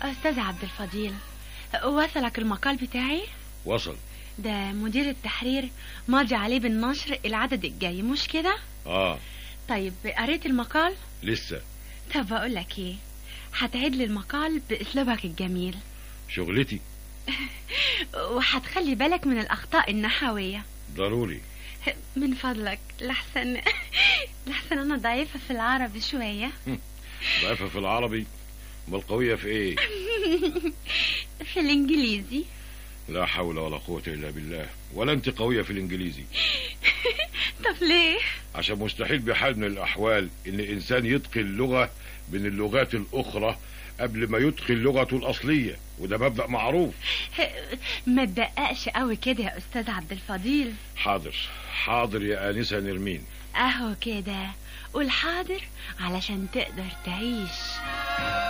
أستاذ عبد الفضيل وصلك المقال بتاعي؟ وصل ده مدير التحرير ماضي عليه بالنشر العدد الجاي مش كده؟ اه طيب قريت المقال؟ لسه طب بقول لك ايه هتعيد لي المقال باسلوبك الجميل شغلتي وهتخلي بالك من الاخطاء النحويه ضروري من فضلك لحسن لحسن انا ضعيفه في العربي شويه ضعيفة في العربي امال قوية في ايه في الانجليزي لا حول ولا قوة الا بالله ولا انت قوية في الانجليزي طب ليه عشان مستحيل بحال من الاحوال ان انسان يتقن لغة من اللغات الاخرى قبل ما يتقن لغته الاصلية وده مبدأ معروف ما تدققش قوي كده يا استاذ عبد الفضيل حاضر حاضر يا آنسة نرمين اهو كده قول حاضر علشان تقدر تعيش